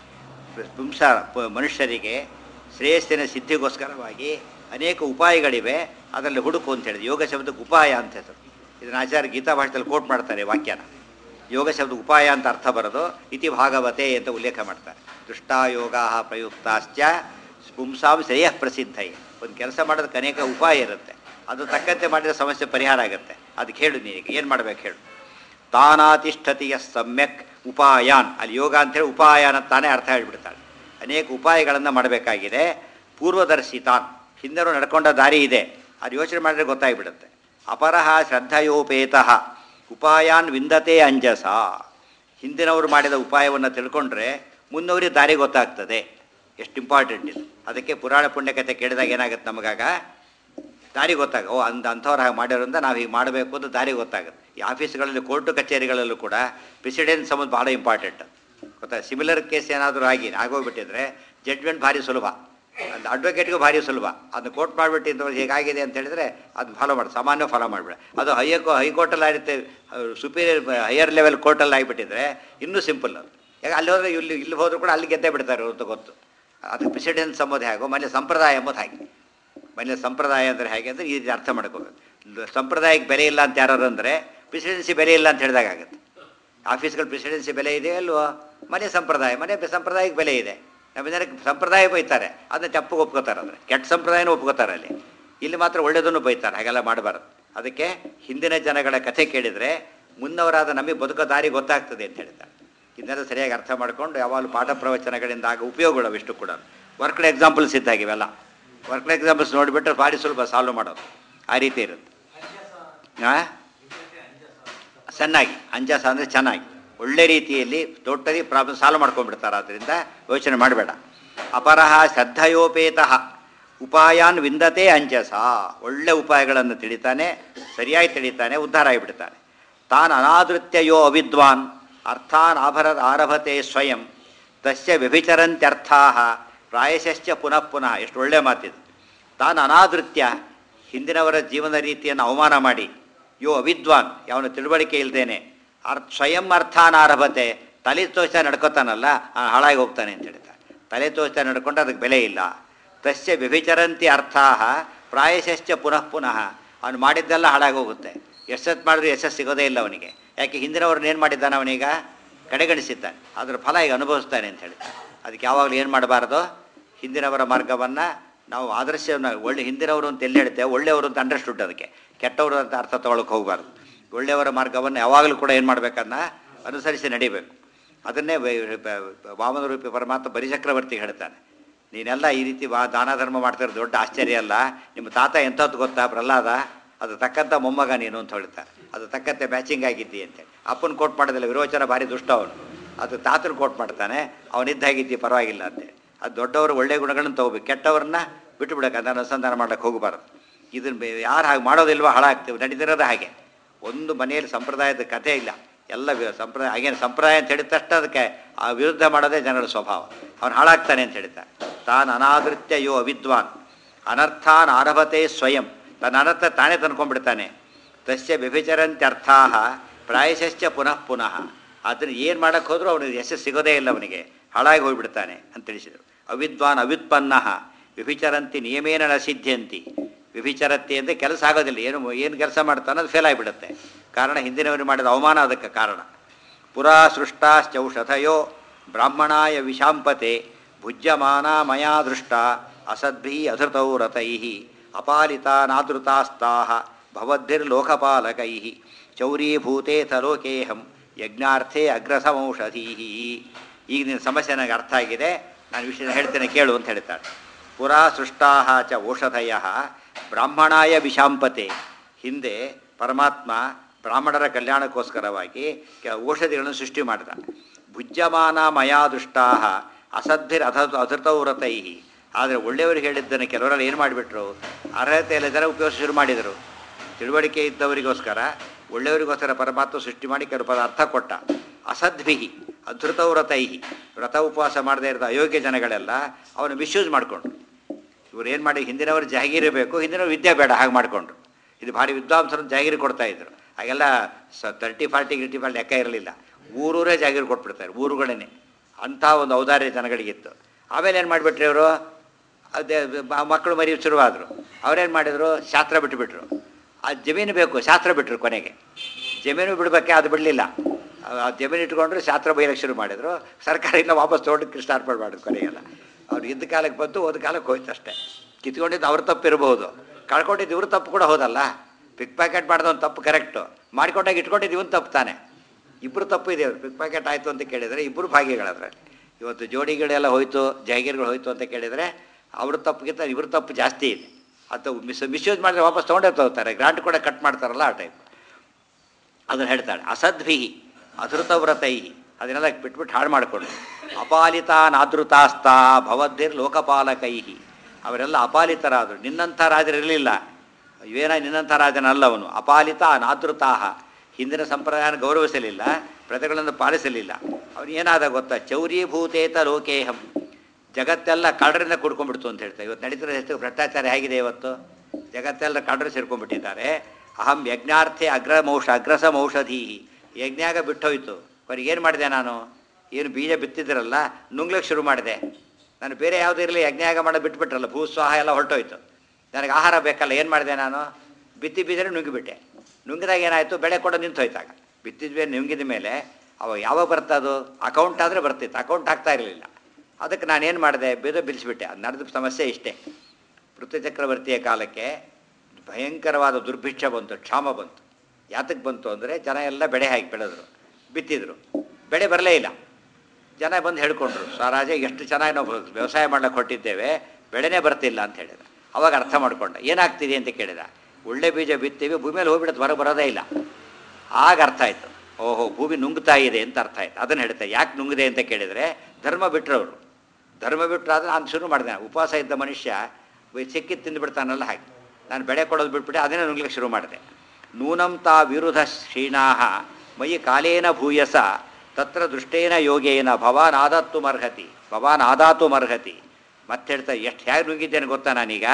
ಪುಂಸ ಪ- ಮನುಷ್ಯರಿಗೆ ಶ್ರೇಯಸ್ಸಿನ ಸಿದ್ಧಿಗೋಸ್ಕರವಾಗಿ ಅನೇಕ ಉಪಾಯಗಳಿವೆ ಅದರಲ್ಲಿ ಹುಡುಕು ಅಂತ ಹೇಳಿದೆ ಯೋಗ ಶಬ್ದಕ್ಕೆ ಉಪಾಯ ಅಂತ ಹೆಸರು ಇದನ್ನು ಆಚಾರ್ಯ ಗೀತಾ ಭಾಷೆಯಲ್ಲಿ ಕೋಟ್ ಮಾಡ್ತಾರೆ ವಾಕ್ಯನ ಯೋಗ ಶಬ್ದ ಉಪಾಯ ಅಂತ ಅರ್ಥ ಬರೋದು ಇತಿ ಭಾಗವತೆ ಅಂತ ಉಲ್ಲೇಖ ಮಾಡ್ತಾರೆ ದೃಷ್ಟಾಯೋಗ ಪ್ರಯುಕ್ತಾಶ್ಚ ಪುಂಸಾಂ ಶ್ರೇಯ ಪ್ರಸಿದ್ಧೈ ಒಂದು ಕೆಲಸ ಮಾಡೋದಕ್ಕೆ ಅನೇಕ ಉಪಾಯ ಇರುತ್ತೆ ಅದು ತಕ್ಕಂತೆ ಮಾಡಿದ ಸಮಸ್ಯೆ ಪರಿಹಾರ ಆಗುತ್ತೆ ಅದಕ್ಕೆ ಹೇಳು ನೀನೀಗ ಏನು ಮಾಡ್ಬೇಕು ಹೇಳು ತಾನಾತಿಷ್ಠತಿಯ ಸಮ್ಯಕ್ ಉಪಾಯಾನ್ ಅಲ್ಲಿ ಯೋಗ ಅಂತೇಳಿ ಉಪಾಯಾನ್ ಅಂತ ತಾನೇ ಅರ್ಥ ಹೇಳ್ಬಿಡ್ತಾಳೆ ಅನೇಕ ಉಪಾಯಗಳನ್ನು ಮಾಡಬೇಕಾಗಿದೆ ಪೂರ್ವದರ್ಶಿ ತಾನ್ ಹಿಂದರು ನಡ್ಕೊಂಡ ದಾರಿ ಇದೆ ಅದು ಯೋಚನೆ ಮಾಡಿದ್ರೆ ಗೊತ್ತಾಗ್ಬಿಡುತ್ತೆ ಅಪರಹ ಶ್ರದ್ಧಯೋಪೇತಃ ಉಪಾಯಾನ್ ವಿಂದತೆ ಅಂಜಸ ಹಿಂದಿನವರು ಮಾಡಿದ ಉಪಾಯವನ್ನು ತಿಳ್ಕೊಂಡ್ರೆ ಮುನ್ನವರಿಗೆ ದಾರಿ ಗೊತ್ತಾಗ್ತದೆ ಎಷ್ಟು ಇಂಪಾರ್ಟೆಂಟ್ ಇದು ಅದಕ್ಕೆ ಪುರಾಣ ಪುಣ್ಯಕತೆ ಕೇಳಿದಾಗ ಏನಾಗುತ್ತೆ ನಮಗಾಗ ದಾರಿ ಗೊತ್ತಾಗ ಓ ಅಂದ ಅಂಥವ್ರು ಹಾಗೆ ಮಾಡಿರೋದ್ರಿಂದ ನಾವು ಹೀಗೆ ಮಾಡಬೇಕು ಅಂತ ದಾರಿ ಗೊತ್ತಾಗುತ್ತೆ ಈ ಆಫೀಸ್ಗಳಲ್ಲಿ ಕೋರ್ಟು ಕಚೇರಿಗಳಲ್ಲೂ ಕೂಡ ಪ್ರೆಸಿಡೆನ್ಸ್ ಸಂಬಂಧ ಭಾಳ ಇಂಪಾರ್ಟೆಂಟ್ ಗೊತ್ತಾ ಸಿಮಿಲರ್ ಕೇಸ್ ಏನಾದರೂ ಆಗಿ ಆಗೋಗ್ಬಿಟ್ಟಿದ್ರೆ ಜಡ್ಜ್ಮೆಂಟ್ ಭಾರಿ ಸುಲಭ ಅದು ಅಡ್ವೊಕೇಟ್ಗೂ ಭಾರಿ ಸುಲಭ ಅದನ್ನ ಕೋರ್ಟ್ ಮಾಡಿಬಿಟ್ಟಿದ್ದು ಹೇಗಾಗಿದೆ ಅಂತ ಹೇಳಿದ್ರೆ ಅದು ಫಾಲೋ ಮಾಡಿ ಸಾಮಾನ್ಯ ಫಾಲೋ ಮಾಡಿಬಿಡ ಅದು ಹೈಯಕೋ ಹೈಕೋರ್ಟಲ್ಲಿ ಆಗುತ್ತೆ ಸುಪೀರಿಯರ್ ಹೈಯರ್ ಲೆವೆಲ್ ಕೋರ್ಟಲ್ಲಿ ಆಗಿಬಿಟ್ಟಿದ್ರೆ ಇನ್ನೂ ಸಿಂಪಲ್ ಅದು ಯಾಕೆ ಅಲ್ಲಿ ಹೋದ್ರೆ ಇಲ್ಲಿ ಇಲ್ಲಿ ಹೋದ್ರು ಕೂಡ ಅಲ್ಲಿ ಗೆದ್ದೇ ಬಿಡ್ತಾರೆ ಅಂತ ಗೊತ್ತು ಅದು ಪ್ರೆಸಿಡೆನ್ಸ್ ಎಂಬುದು ಹೇಗೋ ಮನೆ ಸಂಪ್ರದಾಯ ಎಂಬುದು ಹಾಗೆ ಮನೆ ಸಂಪ್ರದಾಯ ಅಂದರೆ ಹೇಗೆ ಅಂದರೆ ಈ ರೀತಿ ಅರ್ಥ ಮಾಡ್ಕೋಬೇಕು ಲ- ಸಂಪ್ರದಾಯಕ್ಕೆ ಬೆಲೆ ಇಲ್ಲ ಅಂತ ಯಾರು ಅಂದರೆ ಪ್ರೆಸಿಡೆನ್ಸಿ ಬೆಲೆ ಇಲ್ಲ ಅಂತ ಹೇಳಿದಾಗ ಆಗುತ್ತೆ ಆಫೀಸ್ಗಳ ಪ್ರೆಸಿಡೆನ್ಸಿ ಬೆಲೆ ಇದೆ ಅಲ್ವೋ ಮನೆ ಸಂಪ್ರದಾಯ ಮನೆ ಬೆ- ಸಂಪ್ರದಾಯಕ್ಕೆ ಬೆಲೆ ಇದೆ ನಮ್ಮ ಜನಕ್ಕೆ ಸಂಪ್ರದಾಯ ಬೈತಾರೆ ಅದನ್ನ ತಪ್ಪು ಒಪ್ಕೋತಾರೆ ಅಂದರೆ ಕೆಟ್ಟ ಸಂಪ್ರದಾಯನೂ ಒಪ್ಕೋತಾರೆ ಅಲ್ಲಿ ಇಲ್ಲಿ ಮಾತ್ರ ಒಳ್ಳೆಯದನ್ನು ಬೈತಾರೆ ಹಾಗೆಲ್ಲ ಮಾಡಬಾರ್ದು ಅದಕ್ಕೆ ಹಿಂದಿನ ಜನಗಳ ಕಥೆ ಕೇಳಿದರೆ ಮುನ್ನವರಾದ ನಮಗೆ ಬದುಕೋ ದಾರಿ ಗೊತ್ತಾಗ್ತದೆ ಅಂತ ಹೇಳ್ತಾರೆ ಇದನ್ನೆಲ್ಲ ಸರಿಯಾಗಿ ಅರ್ಥ ಮಾಡಿಕೊಂಡು ಯಾವಾಗಲೂ ಪಾಠ ಪ್ರವಚನಗಳಿಂದ ಆಗ ಉಪಯೋಗಗಳು ಅವಿಷ್ಟು ಕೂಡ ವರ್ಕ್ಡ್ ಎಕ್ಸಾಂಪಲ್ಸ್ ಇದ್ದಾಗ ಇವೆಲ್ಲ ವರ್ಕ್ಡ್ ಎಕ್ಸಾಂಪಲ್ಸ್ ನೋಡಿಬಿಟ್ರೆ ಭಾರಿ ಸುಲಭ ಸಾಲ್ವ್ ಮಾಡೋದು ಆ ರೀತಿ ಇರುತ್ತೆ ಹಾಂ ಚೆನ್ನಾಗಿ ಅಂಜಾಸ ಅಂದರೆ ಚೆನ್ನಾಗಿ ಒಳ್ಳೆ ರೀತಿಯಲ್ಲಿ ಟೋಟಲಿ ಪ್ರಾಬ್ಲಮ್ ಸಾಲ್ವ್ ಮಾಡ್ಕೊಂಡ್ಬಿಡ್ತಾರೆ ಆದ್ದರಿಂದ ಯೋಚನೆ ಮಾಡಬೇಡ ಅಪರಹ ಶ್ರದ್ಧಯೋಪೇತಃ ಉಪಾಯಾನ್ ವಿಂದತೆ ಅಂಜಸ ಒಳ್ಳೆ ಉಪಾಯಗಳನ್ನು ತಿಳಿತಾನೆ ಸರಿಯಾಗಿ ತಿಳಿತಾನೆ ಉದ್ಧಾರ ಆಗಿಬಿಡ್ತಾನೆ ತಾನು ಅನಾದೃತ್ಯ ಯೋ ಅವಿದ್ವಾನ್ ಅರ್ಥಾನ್ ಆಭರ ಆರಭತೆ ಸ್ವಯಂ ತಸ್ಯ ವ್ಯಭಿಚರಂತ್ಯರ್ಥಾ ಪ್ರಾಯಶಶ್ಚ ಪುನಃ ಪುನಃ ಎಷ್ಟು ಒಳ್ಳೆ ಮಾತಿದು ತಾನು ಅನಾದೃತ್ಯ ಹಿಂದಿನವರ ಜೀವನ ರೀತಿಯನ್ನು ಅವಮಾನ ಮಾಡಿ ಯೋ ಅವಿದ್ವಾನ್ ಯಾವನು ತಿಳುವಳಿಕೆ ಇಲ್ದೇನೆ ಅರ್ಥ ಸ್ವಯಂ ಅರ್ಥಾನಾರಭತೆ ತಲೆ ತೋಚ ನಡ್ಕೋತಾನಲ್ಲ ಆ ಹಾಳಾಗಿ ಹೋಗ್ತಾನೆ ಅಂತ ಹೇಳ್ತಾರೆ ತಲೆ ತೋಚ ನಡ್ಕೊಂಡು ಅದಕ್ಕೆ ಬೆಲೆ ಇಲ್ಲ ತಸ್ಯ ವ್ಯಭಿಚರಂತಿ ಅರ್ಥಾ ಪ್ರಾಯಶಶ್ಚ ಪುನಃ ಪುನಃ ಅವನು ಮಾಡಿದ್ದೆಲ್ಲ ಹಾಳಾಗಿ ಹೋಗುತ್ತೆ ಎಷ್ಟೊತ್ತು ಮಾಡಿದ್ರು ಯಶಸ್ಸು ಸಿಗೋದೇ ಇಲ್ಲ ಅವನಿಗೆ ಯಾಕೆ ಹಿಂದಿನವ್ರನ್ನ ಏನು ಮಾಡಿದ್ದಾನೆ ಅವನೀಗ ಕಡೆಗಣಿಸಿದ್ದಾನೆ ಅದರ ಫಲ ಈಗ ಅನುಭವಿಸ್ತಾನೆ ಅಂತ ಹೇಳಿ ಅದಕ್ಕೆ ಯಾವಾಗಲೂ ಏನು ಮಾಡಬಾರ್ದು ಹಿಂದಿನವರ ಮಾರ್ಗವನ್ನು ನಾವು ಆದರ್ಶವನ್ನು ಒಳ್ಳೆ ಹಿಂದಿನವರು ಅಂತ ಎಲ್ಲಿ ಹೇಳ್ತೇವೆ ಒಳ್ಳೆಯವರು ಅಂತ ಅಂಡರ್ಸ್ಟುಡ್ ಅದಕ್ಕೆ ಕೆಟ್ಟವರು ಅಂತ ಅರ್ಥ ತೊಗೊಳಕ್ಕೆ ಹೋಗಬಾರ್ದು ಒಳ್ಳೆಯವರ ಮಾರ್ಗವನ್ನು ಯಾವಾಗಲೂ ಕೂಡ ಏನು ಮಾಡಬೇಕನ್ನ ಅನುಸರಿಸಿ ನಡಿಬೇಕು ಅದನ್ನೇ ವೈ- ಬ- ವಾಮನ ರೂಪಿ ಪರಮಾತ್ಮ ಬರಿಚಕ್ರವರ್ತಿ ಹೇಳ್ತಾನೆ ನೀನೆಲ್ಲ ಈ ರೀತಿ ವಾ ದಾನ ಧರ್ಮ ಮಾಡ್ತಿರೋ ದೊಡ್ಡ ಆಶ್ಚರ್ಯ ಅಲ್ಲ ನಿಮ್ಮ ತಾತ ಎಂಥದ್ದು ಗೊತ್ತಾ ಪ್ರಹ್ಲಾದ ಅದು ತಕ್ಕಂಥ ಮೊಮ್ಮಗ ನೀನು ಅಂತ ಹೇಳ್ತಾರೆ ಅದು ತಕ್ಕಂತೆ ಮ್ಯಾಚಿಂಗ್ ಆಗಿದ್ದಿ ಅಂತೇಳಿ ಅಪ್ಪನ ಕೋಟ್ ಮಾಡೋದಿಲ್ಲ ವಿರೋಚನ ಭಾರಿ ದುಷ್ಟ ಅವನು ಅದು ತಾತನ ಕೋಟ್ ಮಾಡ್ತಾನೆ ಅವನಿದ್ದಾಗಿದ್ದಿ ಪರವಾಗಿಲ್ಲ ಅಂತೇಳಿ ಅದು ದೊಡ್ಡವರು ಒಳ್ಳೆಯ ಗುಣಗಳನ್ನು ತಗೋಬೇಕು ಕೆಟ್ಟವ್ರನ್ನ ಬಿಟ್ಟು ಬಿಡಕ್ಕೆ ಅದನ್ನು ಅನುಸಂಧಾನ ಮಾಡಕ್ಕೆ ಹೋಗಬಾರ್ದು ಇದನ್ನು ಬೆ- ಯಾರು ಹಾಗೆ ಮಾಡೋದಿಲ್ವೋ ಹಾಳಾಗ್ತೀವಿ ನಡೀತಿರೋದು ಹಾಗೆ ಒಂದು ಮನೆಯಲ್ಲಿ ಸಂಪ್ರದಾಯದ ಕಥೆ ಇಲ್ಲ ಎಲ್ಲ ವಿ- ಸಂಪ್ರದಾಯ ಹಾಗೇನು ಸಂಪ್ರದಾಯ ಅಂತ ಹೇಳಿದ ತಕ್ಷಣ ಅದಕ್ಕೆ ಆ ವಿರುದ್ಧ ಮಾಡೋದೇ ಜನರ ಸ್ವಭಾವ ಅವನು ಹಾಳಾಗ್ತಾನೆ ಅಂತ ಹೇಳ್ತಾರೆ ತಾನು ಅನಾದೃತ್ಯ ಯೋ ಅವಿದ್ವಾನ್ ಅನರ್ಥಾನ್ ಆರಭತೆ ಸ್ವಯಂ ತನ್ನ ಅನರ್ಥ ತಾನೇ ತಂದ್ಕೊಂಡ್ಬಿಡ್ತಾನೆ ತಸ್ಯ ವ್ಯಭಿಚರಂತ್ಯರ್ಥಾ ಪ್ರಾಯಶಶ್ಚ ಪುನಃ ಪುನಃ ಅದನ್ನು ಏನು ಮಾಡಕ್ಕೆ ಹೋದರೂ ಅವನಿಗೆ ಯಶಸ್ಸು ಸಿಗೋದೇ ಇಲ್ಲ ಅವನಿಗೆ ಹಾಳಾಗಿ ಹೋಗ್ಬಿಡ್ತಾನೆ ಅಂತ ತಿಳಿಸಿದರು ಅವಿದ್ವಾನ್ ಅವ್ಯುತ್ಪನ್ನ ವ್ಯಭಿಚರಂತಿ ನಿಯಮೇನ ನ ಸಿದ್ಧ್ಯಂತಿ ವ್ಯಭಿಚರತ್ತಿ ಅಂದರೆ ಕೆಲಸ ಆಗೋದಿಲ್ಲ ಏನು ಏನು ಕೆಲಸ ಮಾಡ್ತಾನೋ ಅದು ಫೇಲ್ ಆಗಿಬಿಡುತ್ತೆ ಕಾರಣ ಹಿಂದಿನವರು ಮಾಡಿದ ಅವಮಾನ ಅದಕ್ಕೆ ಕಾರಣ ಪುರಾ ಸೃಷ್ಟಾಶ್ಚೌಷಧಯೋ ಬ್ರಾಹ್ಮಣಾಯ ವಿಶಾಂಪತೆ ಭುಜ್ಯಮಾನ ಮಯಾ ದೃಷ್ಟ ಅಸದ್ಭಿ ಅಧೃತೌ ರಥೈ ಅಪಾಲಿತಾನಾದೃತಾಸ್ತಾ ಭವದ್ಭಿರ್ಲೋಕಪಾಲಕೈ ಚೌರೀಭೂತೇಥ ಲೋಕೇಹಂ ಯಜ್ಞಾರ್ಥೇ ಅಗ್ರಸಮೌಷಧೀ ಈಗ ನಿನ್ನ ಸಮಸ್ಯೆ ನನಗೆ ಅರ್ಥ ಆಗಿದೆ ನಾನು ವಿಷಯ ಹೇಳ್ತೇನೆ ಕೇಳು ಅಂತ ಹೇಳ್ತಾಳೆ ಪುರಾ ಸೃಷ್ಟಾ ಚ ಓಷಧಯ ಬ್ರಾಹ್ಮಣಾಯ ವಿಷಾಂಪತೆ ಹಿಂದೆ ಪರಮಾತ್ಮ ಬ್ರಾಹ್ಮಣರ ಕಲ್ಯಾಣಕ್ಕೋಸ್ಕರವಾಗಿ ಕೆ- ಔಷಧಿಗಳನ್ನು ಸೃಷ್ಟಿ ಮಾಡಿದ ಭುಜ್ಯಮಾನ ಮಯಾ ದುಷ್ಟಾ ಅಸದ್ಭಿರ್ ಅಥ ಅಧೃತವ್ರತೈ ಆದರೆ ಒಳ್ಳೆಯವರು ಹೇಳಿದ್ದನ್ನು ಕೆಲವರೆಲ್ಲ ಏನು ಮಾಡಿಬಿಟ್ರು ಅರ್ಹತೆ ಇಲ್ಲದರ ಉಪಯೋಗ ಶುರು ಮಾಡಿದರು ತಿಳುವಳಿಕೆ ಇದ್ದವರಿಗೋಸ್ಕರ ಒಳ್ಳೆಯವರಿಗೋಸ್ಕರ ಪರಮಾತ್ಮ ಸೃಷ್ಟಿ ಮಾಡಿ ಕೆಲವು ಪದ ಅರ್ಥ ಕೊಟ್ಟ ಅಸದ್ಭಿಹಿ ಅಧೃತವ್ರತೈ ವ್ರತ ಉಪವಾಸ ಮಾಡದೇ ಇರೋದು ಅಯೋಗ್ಯ ಜನಗಳೆಲ್ಲ ಅವನು ಮಿಸ್ಯೂಸ್ ಮಾಡಿಕೊಂಡ್ರು ಇವ್ರು ಏನು ಮಾಡಿ ಹಿಂದಿನವರು ಜಾಗೀರಿ ಬೇಕು ಹಿಂದಿನವ್ರು ವಿದ್ಯೆ ಬೇಡ ಹಾಗೆ ಮಾಡಿಕೊಂಡ್ರು ಇದು ಭಾರಿ ವಿದ್ವಾಂಸರು ಜಾಗೀರಿ ಕೊಡ್ತಾ ಇದ್ರು ಹಾಗೆಲ್ಲ ಸ ತರ್ಟಿ ಫಾರ್ಟಿ ಗಿರ್ಟಿ ಫಾರ್ಟಿ ಲೆಕ್ಕ ಇರಲಿಲ್ಲ ಊರೂರೇ ಜಾಗೀರಿ ಕೊಟ್ಬಿಡ್ತಾರೆ ಊರುಗಳೇ ಅಂಥ ಒಂದು ಔದಾರ್ಯ ಜನಗಳಿಗಿತ್ತು ಆಮೇಲೆ ಏನು ಮಾಡಿಬಿಟ್ರಿ ಅವರು ಅದೇ ಬ- ಮಕ್ಕಳು ಮರಿ ಶುರುವಾದರು ಅವ್ರೇನು ಮಾಡಿದರು ಶಾಸ್ತ್ರ ಬಿಟ್ಟುಬಿಟ್ರು ಆ ಜಮೀನು ಬೇಕು ಶಾಸ್ತ್ರ ಬಿಟ್ಟರು ಕೊನೆಗೆ ಜಮೀನು ಬಿಡಬೇಕೆ ಅದು ಬಿಡಲಿಲ್ಲ ಆ ಜಮೀನು ಇಟ್ಕೊಂಡ್ರು ಶಾಸ್ತ್ರ ಬೈಯಕ್ಕೆ ಶುರು ಮಾಡಿದರು ಸರ್ಕಾರ ಇಲ್ಲ ವಾಪಸ್ ತೊಗೊಂಡು ಕೃಷ್ಣಾರ್ಪಣೆ ಮಾಡಿದ್ರು ಕೊನೆಗೆಲ್ಲ ಅವ್ರು ಇದ್ದ ಕಾಲಕ್ಕೆ ಬಂತು ಹೋದ ಕಾಲಕ್ಕೆ ಹೋಯ್ತು ಅಷ್ಟೇ ಕಿತ್ಕೊಂಡಿದ್ದು ಅವ್ರ ತಪ್ಪು ಇರಬಹುದು ಕಳ್ಕೊಂಡಿದ್ದು ಇವ್ರ ತಪ್ಪು ಕೂಡ ಹೋದಲ್ಲ ಪಿಕ್ ಪ್ಯಾಕೆಟ್ ಮಾಡಿದವನು ತಪ್ಪು ಕರೆಕ್ಟು ಮಾಡ್ಕೊಂಡಾಗ ಇಟ್ಕೊಂಡಿದ್ದು ಇವನು ತಪ್ಪು ತಾನೆ ಇಬ್ಬರು ತಪ್ಪು ಇದೆ ಅವ್ರು ಪಿಕ್ ಪ್ಯಾಕೆಟ್ ಆಯಿತು ಅಂತ ಕೇಳಿದರೆ ಇಬ್ಬರು ಭಾಗಿಗಳದ್ರಲ್ಲಿ ಇವತ್ತು ಜೋಡಿಗಳೆಲ್ಲ ಹೋಯ್ತು ಜಾಗೀರ್ಗಳು ಹೋಯ್ತು ಅಂತ ಕೇಳಿದರೆ ಅವ್ರ ತಪ್ಪಿಗಿಂತ ಇವ್ರ ತಪ್ಪು ಜಾಸ್ತಿ ಇದೆ ಅದು ಮಿಸ್ ಮಿಸ್ಯೂಸ್ ಮಾಡಿದ್ರೆ ವಾಪಸ್ ತೊಗೊಂಡೇ ತಗೋತಾರೆ ಗ್ರಾಂಟ್ ಕೂಡ ಕಟ್ ಮಾಡ್ತಾರಲ್ಲ ಆ ಟೈಪ್ ಅದನ್ನು ಹೇಳ್ತಾಳೆ ಅಸದ್ಭಿ ಅಧೃತವ್ರತೈ ಅದನ್ನೆಲ್ಲ ಬಿಟ್ಬಿಟ್ಟು ಹಾಳು ಮಾಡಿಕೊಂಡು ಅಪಾಲಿತ ನಾದೃತಾಸ್ತಾ ಭವದ್ಧಿರ್ ಲೋಕಪಾಲಕೈ ಅವರೆಲ್ಲ ಅಪಾಲಿತರಾದರು ನಿನ್ನಂಥ ರಾಜರಿರಲಿಲ್ಲ ಇವೇನ ನಿನ್ನಂಥ ರಾಜನಲ್ಲ ಅವನು ಅಪಾಲಿತ ನಾದೃತಾಹ ಹಿಂದಿನ ಸಂಪ್ರದಾಯನ ಗೌರವಿಸಲಿಲ್ಲ ಪ್ರಜೆಗಳನ್ನು ಪಾಲಿಸಲಿಲ್ಲ ಅವನು ಏನಾದ ಗೊತ್ತಾ ಚೌರೀಭೂತೇತ ಲೋಕೇಹಂ ಜಗತ್ತೆಲ್ಲ ಕಳ್ಳರಿಂದ ಕುಡ್ಕೊಂಡ್ಬಿಡ್ತು ಅಂತ ಹೇಳ್ತಾರೆ ಇವತ್ತು ನಡೀತಿರೋ ಹೆಸರು ಭ್ರಷ್ಟಾಚಾರ ಹೇಗಿದೆ ಇವತ್ತು ಜಗತ್ತೆಲ್ಲ ಕಳ್ಳರು ಸೇರ್ಕೊಂಡ್ಬಿಟ್ಟಿದ್ದಾರೆ ಅಹಂ ಯಜ್ಞಾರ್ಥೆ ಅಗ್ರಮೌಷ ಅಗ್ರಸಮೌಷಧಿ ಯಜ್ಞಾಗ ಬಿಟ್ಟೋಯ್ತು ಅವ್ರಿಗೆ ಏನು ಮಾಡಿದೆ ನಾನು ಏನು ಬೀಜ ಬಿತ್ತಿದ್ರಲ್ಲ ನುಂಗ್ಲಿಕ್ಕೆ ಶುರು ಮಾಡಿದೆ ನಾನು ಬೇರೆ ಯಾವುದೂ ಇರಲಿ ಯಜ್ಞಾಗ ಮಾಡೋದು ಬಿಟ್ಬಿಟ್ರಲ್ಲ ಭೂಸ್ವಾಹ ಎಲ್ಲ ಹೊರಟೋಯ್ತು ನನಗೆ ಆಹಾರ ಬೇಕಲ್ಲ ಏನು ಮಾಡಿದೆ ನಾನು ಬಿತ್ತಿ ಬೀಜನೇ ನುಂಗಿಬಿಟ್ಟೆ ನುಂಗಿದಾಗ ಏನಾಯಿತು ಬೆಳೆ ಕೂಡ ನಿಂತು ಹೋಯ್ತಾಗ ಬಿತ್ತಿದ ಮೇಲೆ ನುಂಗಿದ ಮೇಲೆ ಅವಾಗ ಯಾವಾಗ ಬರ್ತದು ಅಕೌಂಟ್ ಆದರೆ ಬರ್ತಿತ್ತು ಅಕೌಂಟ್ ಆಗ್ತಾ ಇರಲಿಲ್ಲ ಅದಕ್ಕೆ ನಾನೇನು ಮಾಡಿದೆ ಬೀಜ ಬಿಡಿಸಿಬಿಟ್ಟೆ ಅದು ನಡೆದ ಸಮಸ್ಯೆ ಇಷ್ಟೇ ಪೃಥ್ವಿ ಚಕ್ರವರ್ತಿಯ ಕಾಲಕ್ಕೆ ಭಯಂಕರವಾದ ದುರ್ಭಿಕ್ಷ ಬಂತು ಕ್ಷಾಮ ಬಂತು ಯಾತಕ್ಕೆ ಬಂತು ಅಂದರೆ ಜನ ಎಲ್ಲ ಬೆಳೆ ಹಾಕಿ ಬೆಳೆದ್ರು ಬಿತ್ತಿದ್ರು ಬೆಳೆ ಬರಲೇ ಇಲ್ಲ ಜನ ಬಂದು ಹೇಳ್ಕೊಂಡ್ರು ಸ್ವರಾಜ ಎಷ್ಟು ಚೆನ್ನಾಗಿ ನಾವು ವ್ಯವಸಾಯ ಮಾಡ್ಲಿಕ್ಕೆ ಹೊಟ್ಟಿದ್ದೇವೆ ಬೆಳೆನೇ ಬರ್ತಿಲ್ಲ ಅಂತ ಹೇಳಿದ ಅವಾಗ ಅರ್ಥ ಮಾಡ್ಕೊಂಡ ಏನಾಗ್ತಿದೆ ಅಂತ ಕೇಳಿದ ಒಳ್ಳೆ ಬೀಜ ಬಿತ್ತೀವಿ ಭೂಮಿಯಲ್ಲಿ ಹೋಗ್ಬಿಡುತ್ತೆ ಹೊರಗೆ ಬರೋದೇ ಇಲ್ಲ ಆಗ ಅರ್ಥ ಆಯಿತು ಓಹೋ ಭೂಮಿ ನುಂಗ್ತಾ ಇದೆ ಅಂತ ಅರ್ಥ ಆಯ್ತು ಅದನ್ನು ಹೇಳ್ತಾರೆ ಯಾಕೆ ನುಂಗಿದೆ ಅಂತ ಕೇಳಿದರೆ ಧರ್ಮ ಬಿಟ್ಟರವರು ಧರ್ಮ ಬಿಟ್ಟರಾದ್ರೆ ನಾನು ಶುರು ಮಾಡಿದೆ ಉಪವಾಸ ಇದ್ದ ಮನುಷ್ಯ ಸಿಕ್ಕಿದ್ದು ತಿಂದುಬಿಡ್ತಾನಲ್ಲ ಹಾಗೆ ನಾನು ಬೆಳೆ ಕೊಡೋದು ಬಿಟ್ಬಿಟ್ಟು ಅದನ್ನೇ ನುಂಗ್ಲಿಕ್ಕೆ ಶುರು ಮಾಡಿದೆ ನೂನಂ ತಾ ವಿರುಧ ಶ್ರೀಣಾಹ ಮಯಿ ಕಾಲೇನ ಭೂಯಸ ತತ್ರ ದೃಷ್ಟೇನ ಯೋಗೇನ ಭವಾನ್ ಆದತ್ತು ಮರ್ಹತಿ ಭವಾನ್ ಆದಾತು ಮರ್ಹತಿ ಮತ್ತೆ ಹೇಳ್ತಾರೆ ಎಷ್ಟು ಹೇಗೆ ನುಂಗಿದ್ದೇನೆ ಗೊತ್ತಾ ನಾನೀಗ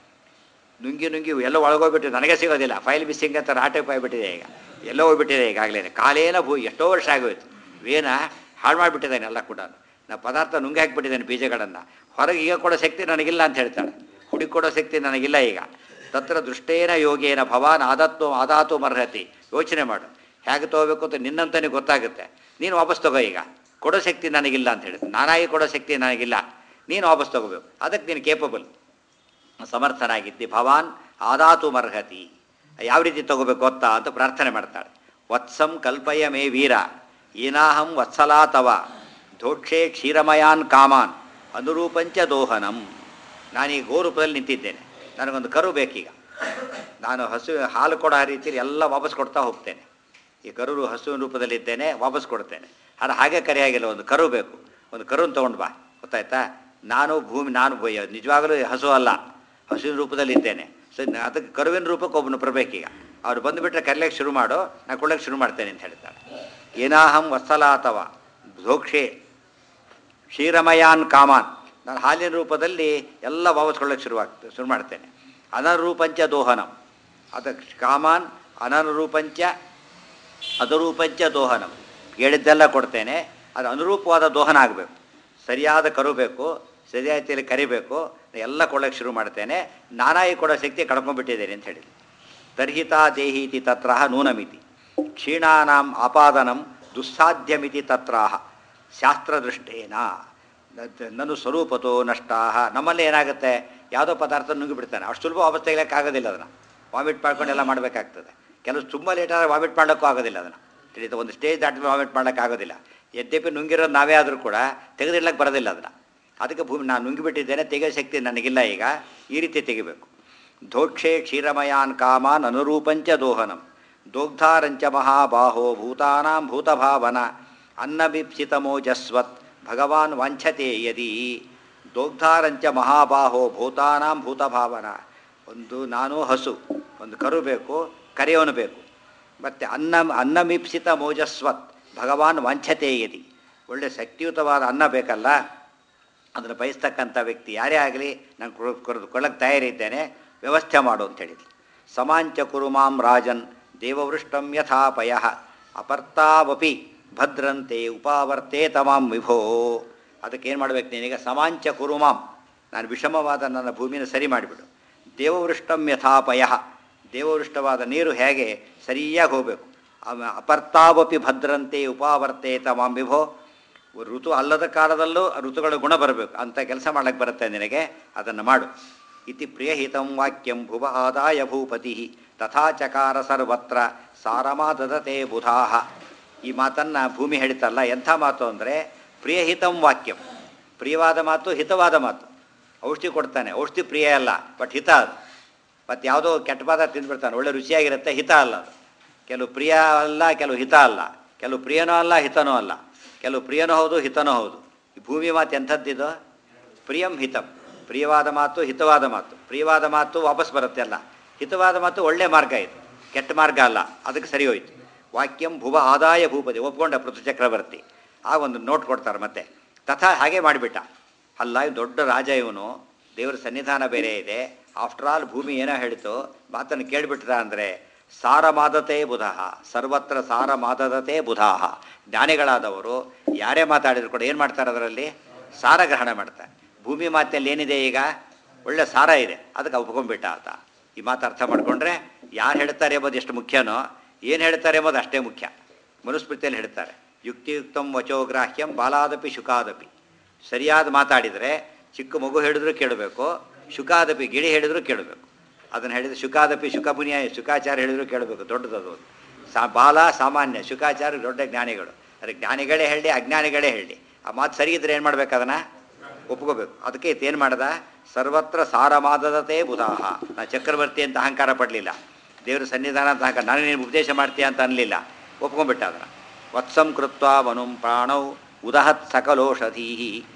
ನುಂಗಿ ನುಂಗಿ ಎಲ್ಲ ಒಳಗೋಗ್ಬಿಟ್ಟು ನನಗೆ ಸಿಗೋದಿಲ್ಲ ಫೈಲ್ ಮಿಸ್ಸಿಂಗ್ ಅಂತ ಆ ಟೈಪ್ ಆಗಿಬಿಟ್ಟಿದೆ ಈಗ ಎಲ್ಲೋ ಹೋಗ್ಬಿಟ್ಟಿದೆ ಈಗಾಗಲೇ ಕಾಲೇನ ಭೂ ಎಷ್ಟೋ ವರ್ಷ ಆಗೋಯ್ತು ವೇನ ಹಾಳು ಮಾಡಿಬಿಟ್ಟಿದ್ದಾನೆ ಎಲ್ಲ ಕೂಡ ನಾ ಪದಾರ್ಥ ನುಂಗಿ ಹಾಕಿಬಿಟ್ಟಿದ್ದೇನೆ ಬೀಜಗಳನ್ನು ಹೊರಗೆ ಈಗ ಕೊಡೋ ಶಕ್ತಿ ನನಗಿಲ್ಲ ಅಂತ ಹೇಳ್ತಾಳೆ ಹುಡುಗಿ ಕೊಡೋ ಶಕ್ತಿ ನನಗಿಲ್ಲ ಈಗ ತತ್ರ ದೃಷ್ಟೇನ ಯೋಗೇನ ಭವಾನ್ ಆದತ್ತು ಆದಾತು ಮರ್ಹತಿ ಯೋಚನೆ ಮಾಡು ಹೇಗೆ ತೊಗೋಬೇಕು ಅಂತ ನಿನ್ನಂತನೇ ಗೊತ್ತಾಗುತ್ತೆ ನೀನು ವಾಪಸ್ ತಗೋ ಈಗ ಕೊಡೋ ಶಕ್ತಿ ನನಗಿಲ್ಲ ಅಂತ ಹೇಳಿದ್ರು ನಾನಾಗಿ ಕೊಡೋ ಶಕ್ತಿ ನನಗಿಲ್ಲ ನೀನು ವಾಪಸ್ ತಗೋಬೇಕು ಅದಕ್ಕೆ ನೀನು ಕೇಪಬಲ್ ಸಮರ್ಥನಾಗಿದ್ದಿ ಭವಾನ್ ಆದಾತು ಮರ್ಹತಿ ಯಾವ ರೀತಿ ತಗೋಬೇಕು ಗೊತ್ತಾ ಅಂತ ಪ್ರಾರ್ಥನೆ ಮಾಡ್ತಾಳೆ ವತ್ಸಂ ಕಲ್ಪಯ ಮೇ ವೀರ ಏನಾಹಂ ವತ್ಸಲಾ ತವ ಧೋಕ್ಷೇ ಕ್ಷೀರಮಯಾನ್ ಕಾಮಾನ್ ಅನುರೂಪಂಚ ದೋಹನಂ ನಾನೀಗ ಗೋರೂಪದಲ್ಲಿ ನಿಂತಿದ್ದೇನೆ ನನಗೊಂದು ಕರು ಬೇಕೀಗ ನಾನು ಹಸು ಹಾಲು ಕೊಡೋ ರೀತಿಯಲ್ಲಿ ಎಲ್ಲ ವಾಪಸ್ ಕೊಡ್ತಾ ಹೋಗ್ತೇನೆ ಈ ಕರು ಹಸುವಿನ ರೂಪದಲ್ಲಿದ್ದೇನೆ ವಾಪಸ್ ಕೊಡ್ತೇನೆ ಆದರೆ ಹಾಗೆ ಕರೆಯಾಗಿಲ್ಲ ಒಂದು ಕರು ಬೇಕು ಒಂದು ಕರುನ ತೊಗೊಂಡು ಬಾ ಗೊತ್ತಾಯ್ತಾ ನಾನು ಭೂಮಿ ನಾನು ಬಯ್ಯ ನಿಜವಾಗಲೂ ಹಸು ಅಲ್ಲ ಹಸುವಿನ ರೂಪದಲ್ಲಿದ್ದೇನೆ ಸೊ ಅದಕ್ಕೆ ಕರುವಿನ ರೂಪಕ್ಕೆ ಒಬ್ಬನು ಬರಬೇಕೀಗ ಅವ್ರು ಬಂದುಬಿಟ್ರೆ ಕರಿಲಿಕ್ಕೆ ಶುರು ಮಾಡು ನಾನು ಕೊಡ್ಲಿಕ್ಕೆ ಶುರು ಮಾಡ್ತೇನೆ ಅಂತ ಹೇಳ್ತಾಳೆ ಏನಾಹಂ ವತ್ಸಲಾತವ ಧೋಕ್ಷೆ ಕ್ಷೀರಮಯಾನ್ ಕಾಮಾನ್ ನಾನು ಹಾಲಿನ ರೂಪದಲ್ಲಿ ಎಲ್ಲ ವಾಪಸ್ಕೊಳ್ಳೋಕೆ ಶುರುವಾಗ್ತದೆ ಶುರು ಮಾಡ್ತೇನೆ ಅನರೂಪಂಚ ದೋಹನಂ ಅದಕ್ಕೆ ಕಾಮಾನ್ ಅನನುರೂಪಂಚ ಅದರೂಪಂಚ ದೋಹನಂ ಹೇಳಿದ್ದೆಲ್ಲ ಕೊಡ್ತೇನೆ ಅದು ಅನುರೂಪವಾದ ದೋಹನ ಆಗಬೇಕು ಸರಿಯಾದ ಕರು ಬೇಕು ಸರಿಯಾದ ರೀತಿಯಲ್ಲಿ ಕರಿಬೇಕು ಎಲ್ಲ ಕೊಡೋಕ್ಕೆ ಶುರು ಮಾಡ್ತೇನೆ ನಾನಾಗಿ ಕೊಡೋ ಶಕ್ತಿ ಕಳ್ಕೊಂಡ್ಬಿಟ್ಟಿದ್ದೇನೆ ಅಂತ ಹೇಳಿದ್ರು ತರ್ಹಿತಾ ದೇಹೀತಿ ತತ್ರ ನೂನಮಿತಿ ಕ್ಷೀಣಾನಾಂ ಆಪಾದನಂ ದುಸ್ಸಾಧ್ಯಮಿತಿ ತತ್ರಾಹ ಶಾಸ್ತ್ರದೃಷ್ಟೇನ ನನ್ನ ಸ್ವರೂಪತೋ ನಷ್ಟಾ ನಮ್ಮಲ್ಲಿ ಏನಾಗುತ್ತೆ ಯಾವುದೋ ಪದಾರ್ಥ ನುಂಗಿಬಿಡ್ತಾನೆ ಅಷ್ಟು ಸುಲಭ ವಾಪಸ್ ತೆಗಿಲಿಕ್ಕಾಗೋದಿಲ್ಲ ಅದನ್ನು ವಾಮಿಟ್ ಮಾಡ್ಕೊಂಡೆಲ್ಲ ಮಾಡಬೇಕಾಗ್ತದೆ ಕೆಲವು ತುಂಬ ಲೇಟಾದರೆ ವಾಮಿಟ್ ಮಾಡೋಕ್ಕೂ ಆಗೋದಿಲ್ಲ ಅದನ್ನು ತಿಳಿದ ಒಂದು ಸ್ಟೇಜ್ ದಾಟಿದ್ರೆ ವಾಮಿಟ್ ಮಾಡೋಕ್ಕಾಗೋದಿಲ್ಲ ಯದ್ಯಪಿ ನುಂಗಿರೋದು ನಾವೇ ಆದರೂ ಕೂಡ ತೆಗೆದಿಡ್ಲಕ್ಕೆ ಬರೋದಿಲ್ಲ ಅದನ್ನು ಅದಕ್ಕೆ ಭೂಮಿ ನಾನು ನುಂಗಿಬಿಟ್ಟಿದ್ದೇನೆ ತೆಗೆಯೋ ಶಕ್ತಿ ನನಗಿಲ್ಲ ಈಗ ಈ ರೀತಿ ತೆಗಿಬೇಕು ಧೋಕ್ಷೆ ಕ್ಷೀರಮಯಾನ್ ಕಾಮಾನ್ ಅನುರೂಪಂಚ ದೋಹನಂ ದೋಗ್ಧಾರಂಚ ಮಹಾಬಾಹೋ ಭೂತಾನಾಂ ಭೂತಭಾವನ ಅನ್ನಬಿಪ್ಸಿತಮೋಜಸ್ವತ್ ಭಗವಾನ್ ವಾಂಛತೆ ಯದಿ ದೋಗ್ಧಾರಂಚ ಮಹಾಬಾಹೋ ಭೂತಾನಾಂ ಭೂತಭಾವನ ಒಂದು ನಾನು ಹಸು ಒಂದು ಕರು ಬೇಕು ಕರೆಯವನು ಬೇಕು ಮತ್ತು ಅನ್ನ ಅನ್ನಮಿಪ್ಸಿತ ಮೋಜಸ್ವತ್ ಭಗವಾನ್ ವಾಂಛತೆ ಯದಿ ಒಳ್ಳೆ ಶಕ್ತಿಯುತವಾದ ಅನ್ನ ಬೇಕಲ್ಲ ಅದನ್ನು ಬಯಸ್ತಕ್ಕಂಥ ವ್ಯಕ್ತಿ ಯಾರೇ ಆಗಲಿ ನಾನು ಕೊಡೋದು ಕೊಳ್ಳಕ್ಕೆ ತಯಾರಿದ್ದೇನೆ ವ್ಯವಸ್ಥೆ ಮಾಡು ಅಂತ ಹೇಳಿದ್ಲು ಸಮಾಂಚ ಕುರು ಮಾಂ ರಾಜನ್ ದೇವವೃಷ್ಟಂ ಯಥಾಪಯ ಅಪರ್ತಾವಪಿ ಭದ್ರಂತೆ ಉಪಾವರ್ತೆ ತಮಾಂ ವಿಭೋ ಅದಕ್ಕೆ ಏನು ಮಾಡಬೇಕು ನೀನೀಗ ಸಮಾಂಚ ಕುರು ಮಾಂ ನಾನು ವಿಷಮವಾದ ನನ್ನ ಭೂಮಿನ ಸರಿ ಮಾಡಿಬಿಡು ದೇವವೃಷ್ಟಂ ಯಥಾಪಯ ದೇವವೃಷ್ಟವಾದ ನೀರು ಹೇಗೆ ಸರಿಯಾಗಿ ಹೋಗಬೇಕು ಅಪರ್ತಾವಪಿ ಭದ್ರಂತೆ ಉಪಾವರ್ತೆ ತಮಾಂ ವಿಭೋ ಋತು ಅಲ್ಲದ ಕಾಲದಲ್ಲೂ ಋತುಗಳ ಗುಣ ಬರಬೇಕು ಅಂಥ ಕೆಲಸ ಮಾಡಕ್ಕೆ ಬರುತ್ತೆ ನಿನಗೆ ಅದನ್ನು ಮಾಡು ಇತಿ ಪ್ರಿಯಹಿತಂ ವಾಕ್ಯಂ ಭುವ ಆದಾಯ ಭೂಪತಿ ತಥಾ ಚಕಾರ ಸರ್ವತ್ರ ಸಾರಮಾದದತೆ ಬುಧಾಹ ಈ ಮಾತನ್ನು ಭೂಮಿ ಹೇಳ್ತಲ್ಲ ಎಂಥ ಮಾತು ಅಂದರೆ ಪ್ರಿಯಹಿತಂ ವಾಕ್ಯಂ ಪ್ರಿಯವಾದ ಮಾತು ಹಿತವಾದ ಮಾತು ಔಷಧಿ ಕೊಡ್ತಾನೆ ಔಷಧಿ ಪ್ರಿಯ ಅಲ್ಲ ಬಟ್ ಹಿತ ಅದು ಮತ್ತು ಯಾವುದೋ ಕೆಟ್ಟ ಪದಾರ್ಥ ತಿಂದ್ಬಿಡ್ತಾನೆ ಒಳ್ಳೆ ರುಚಿಯಾಗಿರುತ್ತೆ ಹಿತ ಅಲ್ಲ ಅದು ಕೆಲವು ಪ್ರಿಯ ಅಲ್ಲ ಕೆಲವು ಹಿತ ಅಲ್ಲ ಕೆಲವು ಪ್ರಿಯನೂ ಅಲ್ಲ ಹಿತನೂ ಅಲ್ಲ ಕೆಲವು ಪ್ರಿಯನೂ ಹೌದು ಹಿತನೂ ಹೌದು ಈ ಭೂಮಿ ಮಾತು ಎಂಥದ್ದಿದು ಪ್ರಿಯಂ ಹಿತಂ ಪ್ರಿಯವಾದ ಮಾತು ಹಿತವಾದ ಮಾತು ಪ್ರಿಯವಾದ ಮಾತು ವಾಪಸ್ ಬರುತ್ತೆ ಅಲ್ಲ ಹಿತವಾದ ಮಾತು ಒಳ್ಳೆ ಮಾರ್ಗ ಇದು ಕೆಟ್ಟ ಮಾರ್ಗ ಅಲ್ಲ ಅದಕ್ಕೆ ಸರಿ ಹೋಯ್ತು ವಾಕ್ಯಂ ಭುವ ಆದಾಯ ಭೂಪತಿ ಒಪ್ಕೊಂಡ ಪೃಥು ಚಕ್ರವರ್ತಿ ಆ ಒಂದು ನೋಟ್ ಕೊಡ್ತಾರೆ ಮತ್ತೆ ತಥಾ ಹಾಗೆ ಮಾಡಿಬಿಟ್ಟ ಅಲ್ಲ ಇವ್ ದೊಡ್ಡ ರಾಜ ಇವನು ದೇವರ ಸನ್ನಿಧಾನ ಬೇರೆ ಇದೆ ಆಫ್ಟರ್ ಆಲ್ ಭೂಮಿ ಏನೋ ಹೇಳಿತು ಮಾತನ್ನು ಕೇಳಿಬಿಟ್ರ ಅಂದರೆ ಸಾರಮಾದತೆ ಬುಧಃ ಸರ್ವತ್ರ ಸಾರಮಾದದತೆ ಬುಧಾಹ ಜ್ಞಾನಿಗಳಾದವರು ಯಾರೇ ಮಾತಾಡಿದ್ರು ಕೂಡ ಏನು ಮಾಡ್ತಾರೆ ಅದರಲ್ಲಿ ಸಾರ ಗ್ರಹಣ ಮಾಡ್ತಾರೆ ಭೂಮಿ ಮಾತಲ್ಲಿ ಏನಿದೆ ಈಗ ಒಳ್ಳೆ ಸಾರ ಇದೆ ಅದಕ್ಕೆ ಒಪ್ಕೊಂಡ್ಬಿಟ್ಟ ಆತ ಈ ಮಾತು ಅರ್ಥ ಮಾಡಿಕೊಂಡ್ರೆ ಯಾರು ಹೇಳ್ತಾರೆ ಎಂಬುದು ಎಷ್ಟು ಮುಖ್ಯನೋ ಏನು ಹೇಳ್ತಾರೆ ಎಂಬುದು ಅಷ್ಟೇ ಮುಖ್ಯ ಮನುಸ್ಮೃತಿಯಲ್ಲಿ ಹೇಳ್ತಾರೆ ಯುಕ್ತಿಯುಕ್ತಂ ವಚೋಗ್ರಾಹ್ಯಂ ಬಾಲಾದಪಿ ಶುಕಾದಪಿ ಸರಿಯಾದ ಮಾತಾಡಿದರೆ ಚಿಕ್ಕ ಮಗು ಹೇಳಿದ್ರು ಕೇಳಬೇಕು ಶುಕಾದಪಿ ಗಿಳಿ ಹೇಳಿದ್ರು ಕೇಳಬೇಕು ಅದನ್ನು ಹೇಳಿದರೆ ಶುಕಾದಪಿ ಶುಕಮುನಿಯ ಶುಕಾಚಾರ್ಯ ಹೇಳಿದ್ರು ಕೇಳಬೇಕು ದೊಡ್ಡದದು ಸಾ ಬಾಲ ಸಾಮಾನ್ಯ ಶುಕಾಚಾರ್ಯ ದೊಡ್ಡ ಜ್ಞಾನಿಗಳು ಅದಕ್ಕೆ ಜ್ಞಾನಿಗಳೇ ಹೇಳಿ ಅಜ್ಞಾನಿಗಳೇ ಹೇಳಿ ಆ ಮಾತು ಸರಿ ಇದ್ರೆ ಏನು ಮಾಡ್ಬೇಕು ಅದನ್ನು ಒಪ್ಕೋಬೇಕು ಅದಕ್ಕೆ ಏನು ಮಾಡ್ದ ಸರ್ವತ್ರ ಸಾರಮಾದದತೆ ಬುಧಾಹ ನಾ ಚಕ್ರವರ್ತಿ ಅಂತ ಅಹಂಕಾರ ಪಡಲಿಲ್ಲ ದೇವರ ಸನ್ನಿಧಾನ ಅಂತ ಅಹಂಕಾರ ನಾನು ನೀನು ಉಪದೇಶ ಮಾಡ್ತೀಯ ಅಂತ ಅನ್ನಲಿಲ್ಲ ಒಪ್ಕೊಂಡ್ಬಿಟ್ಟ ಅದನ್ನು ವತ್ಸಂ ಕೃತ್ವ ವನುಂ ಪ್ರಾಣೌ ಉದಹತ್ ಸಕಲೋಷಧೀ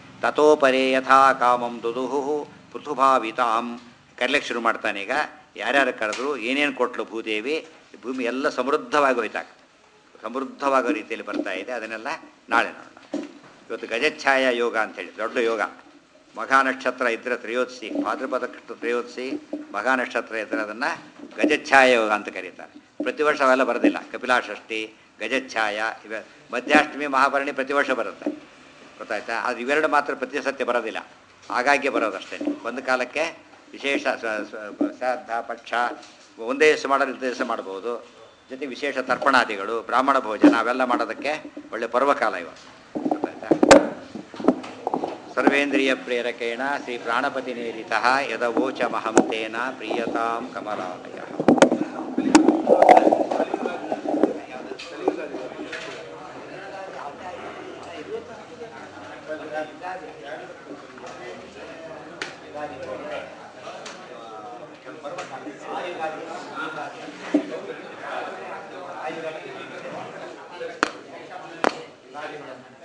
ತಥೋಪರೇ ಯಥಾ ಕಾಮಂ ದುದುಹು ಪೃಥುಭಾವಿತಾಂ ಕರಿಲಿಕ್ಕೆ ಶುರು ಮಾಡ್ತಾನೆ ಈಗ ಯಾರ್ಯಾರು ಕರೆದ್ರು ಏನೇನು ಕೊಟ್ಲು ಭೂದೇವಿ ಭೂಮಿ ಎಲ್ಲ ಸಮೃದ್ಧವಾಗಿ ಹೋಯ್ತಾಗ ಸಮೃದ್ಧವಾಗೋ ರೀತಿಯಲ್ಲಿ ಬರ್ತಾ ಇದೆ ಅದನ್ನೆಲ್ಲ ನಾಳೆ ನೋಡೋಣ ಇವತ್ತು ಗಜಚ್ಛಾಯ ಯೋಗ ಅಂತೇಳಿ ದೊಡ್ಡ ಯೋಗ ಮಘ ನಕ್ಷತ್ರ ಇದ್ದರೆ ತ್ರಯೋದಶಿ ಭಾದ್ರಪದ ಕೃಷ್ಣ ತ್ರಯೋದಶಿ ಮಘ ನಕ್ಷತ್ರ ಇದ್ದರೆ ಅದನ್ನು ಗಜಚ್ಛಾಯ ಯೋಗ ಅಂತ ಕರೀತಾರೆ ಪ್ರತಿ ವರ್ಷ ಅವೆಲ್ಲ ಬರೋದಿಲ್ಲ ಕಪಿಲಾಷಷ್ಠಿ ಗಜಚ್ಛಾಯ ಇವ ಮಧ್ಯಾಷ್ಟಮಿ ಮಹಾಭರಣಿ ಪ್ರತಿ ವರ್ಷ ಬರುತ್ತೆ ಗೊತ್ತಾಯ್ತಾ ಅದು ಇವೆರಡು ಮಾತ್ರ ಪ್ರತಿ ಸತ್ಯ ಬರೋದಿಲ್ಲ ಆಗಾಗ್ಗೆ ಬರೋದಷ್ಟೇ ಒಂದು ಕಾಲಕ್ಕೆ ವಿಶೇಷ ಸ- ಸ- ಶ್ರಾದ್ದ ಪಕ್ಷ ಒಂದೇ ದಿವಸ ಮಾಡೋದು ಇಂಥ ದಿವಸ ಮಾಡ್ಬೋದು ಜೊತೆ ವಿಶೇಷ ತರ್ಪಣಾದಿಗಳು ಬ್ರಾಹ್ಮಣ ಭೋಜನ ಅವೆಲ್ಲ ಮಾಡೋದಕ್ಕೆ ಒಳ್ಳೆ ಪರ್ವಕಾಲ ಇವತ್ತು ಗೊತ್ತಾಯ್ತಾ ಸರ್ವೇಂದ್ರಿಯ ಪ್ರೇರಕೇಣ ಶ್ರೀ ಪ್ರಾಣಪತಿ ನೇರಿತ ಯದವೋಚ ಮಹಂತೇನ ಪ್ರಿಯತಾಂ ಕಮಲಾಲಯ ಗಾಡಿ